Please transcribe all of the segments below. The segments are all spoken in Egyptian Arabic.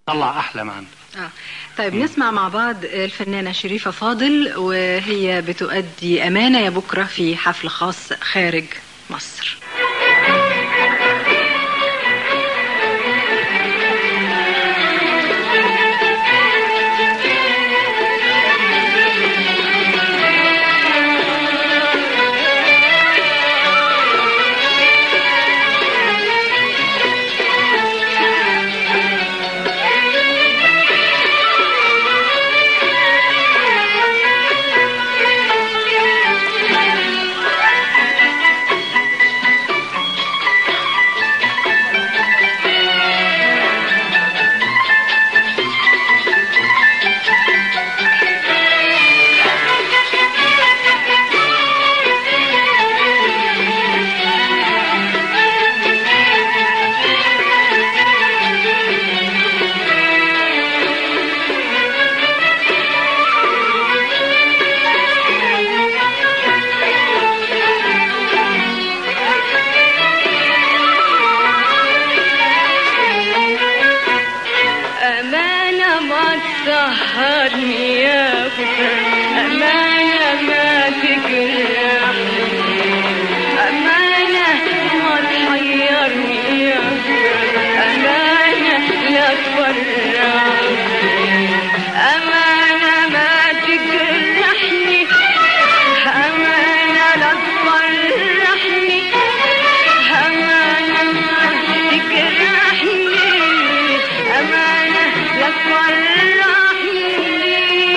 طلع احلى ما عنده آه. طيب نسمع مع بعض الفنانة شريفة فاضل وهي بتؤدي أمانة يا بكرة في حفل خاص خارج مصر أمانة ما تسهرني يا بكرة أمانة ما تجرحني أمانة ما تحيرني يا بكرة أمانة لا تفرحني أمانة ما تجرحني أمانة لا تفرحني أمانة ما تجرحني أمانة لا تفرحني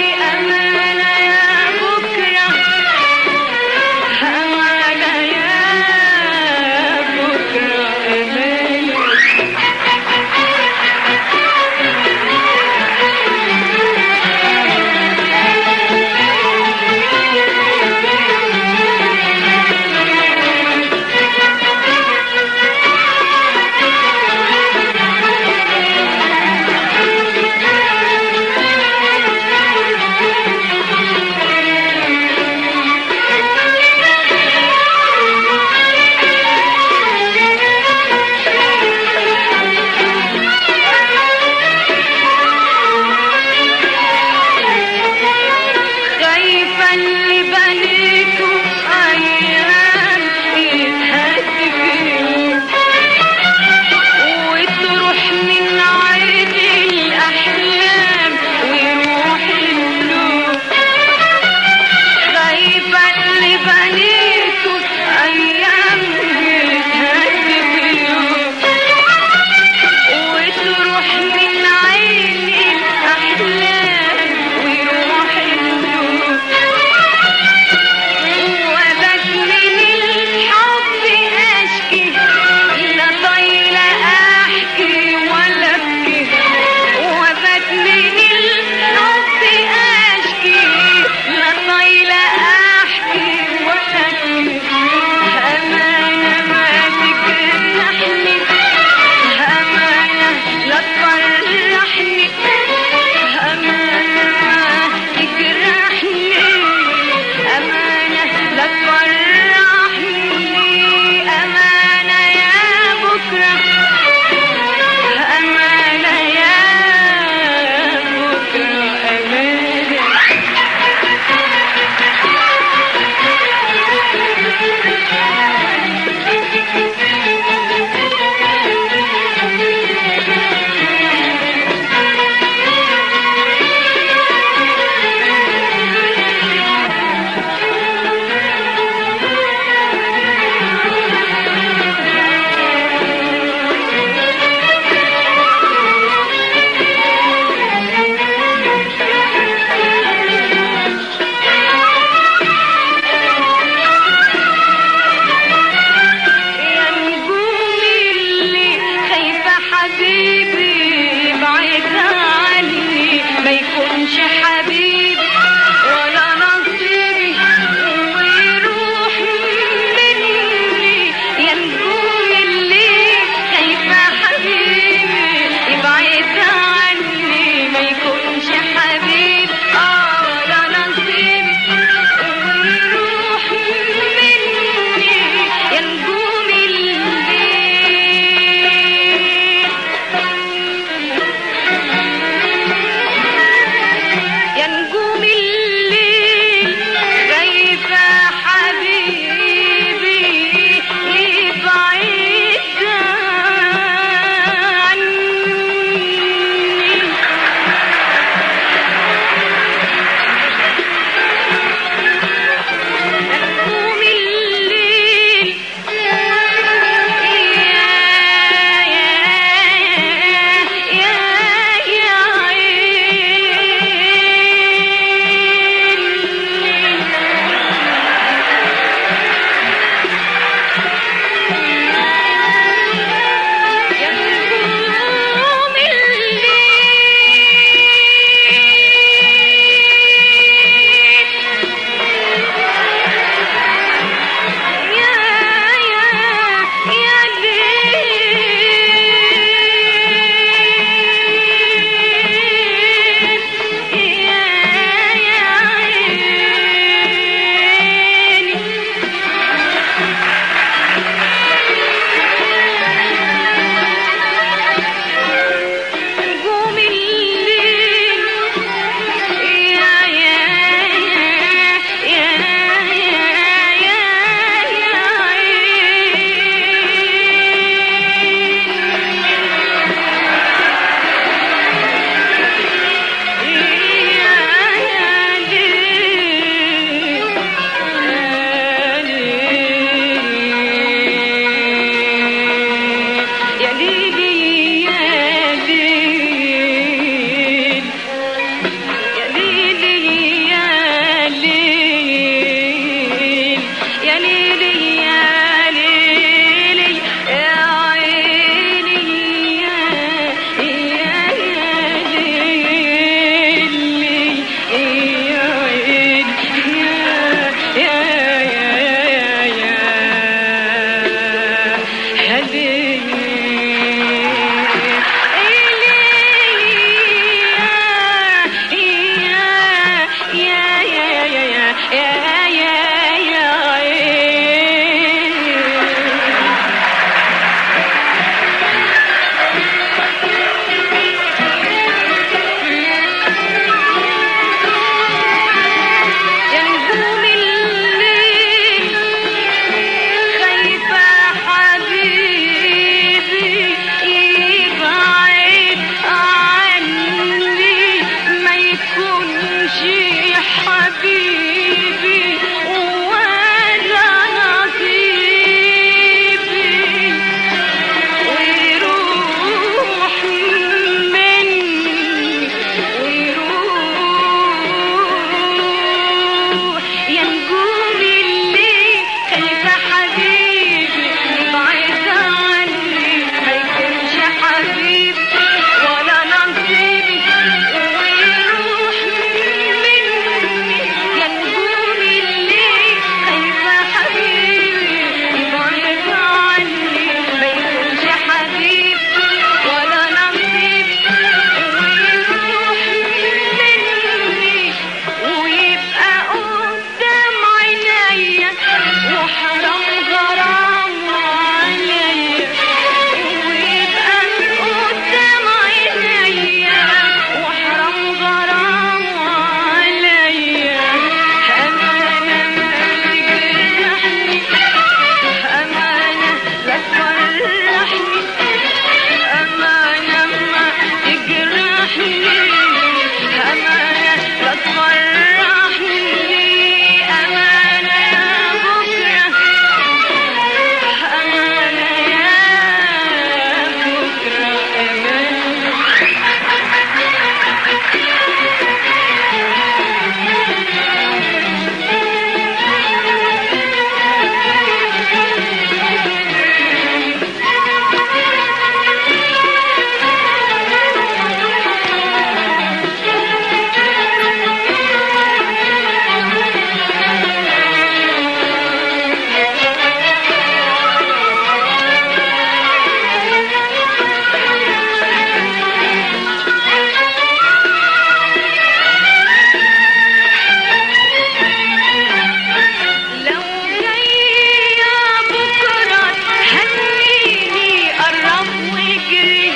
يا نجوم الليل خايفة حبيبي يبعد عني ما يكونش حبيبي ولا نصيبي ويروح مني ويروح يا نجوم الليل خايفة حبيبي يبعد عني ما يكونش حبيبي ولا نصيبي ويروح مني يا نجوم الليل خايفة حبيبي يبعد عني ما يكونش حبيبي ولا نصيبي ويروح مني ويبقى قدام عينيا وحرام غرام عليا ويبقى قدام عينيا وحرام غرام عليا أمانة ما تجرحني أمانة لا تفرحني أمانة ما تجرحني أمانة لا تفرحني أمانة يا بكرة أمانة يا بكرة أمانة لو جاية بكرة هنيني قرب واجري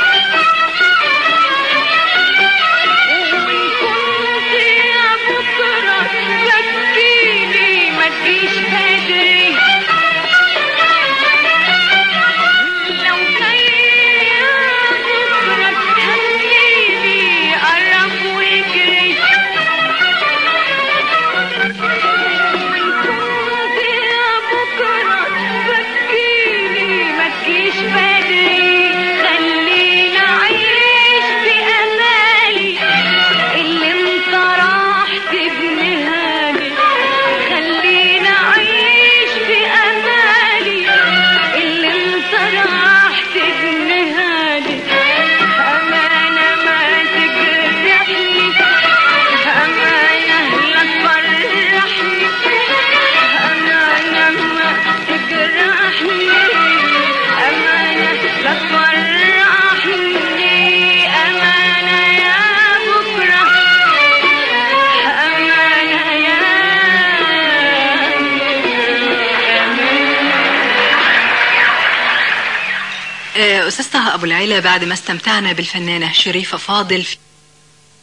وإن كنت يا بكرة بكيني ما تجيش بدري لو جاية بكرة هنيني قرب واجري وإن كنت يا بكرة بكيني ما تجيش بدري خلينا أعيش بأمالي اللي انت راح تبنيها لي خلينا أعيش بأمالي اللي انت راح تبنيها لي أمانة ما تجرحني أمانة لا تفرحني أمانة ما تجرحني أمانة لا تفرحني أمانة يا بكرة أمانة يا آه، أستاذ طه أبو العلا بعد ما استمتعنا بالفنانة شريفة فاضل في